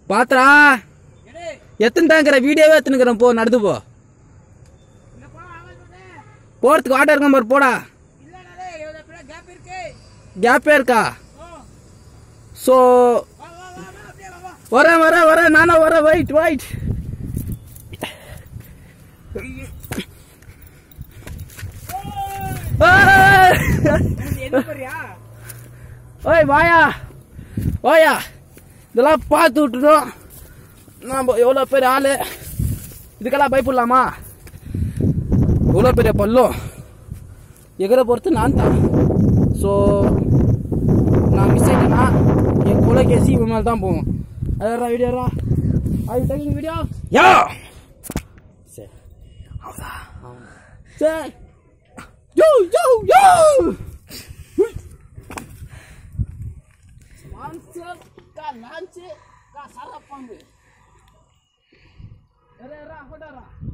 பாத்ரா எத்தனை தாங்கிற வீடியோவே எத்தனுக்கிறேன் போ நடந்து போ போறதுக்கு ஆட்டோ இருக்க பாரு போடா கேப்பே இருக்கா ஸோ வரேன் வரேன் வரேன் நானும் வரேன் வெயிட் வெயிட் ஓய் வாயா வாயா இதெல்லாம் பார்த்து விட்டுட்டோம் நம்ம எவ்வளோ பேர் ஆளு இதுக்கெல்லாம் பயப்படலாமா இவ்வளோ பெரிய பள்ளம் எகிற பொறுத்து நான் தான் ஸோ நான் மிஸ் ஆயிட்டேன்னா என் கொலைகேசி இவன் மேலே தான் போவோம் அதான் வீடியோரா அது டேக்கிங் வீடியோ யா சரி சரி யோ யோ யோ Sponsor ka lunch ka sarap pang. Era era, hodara.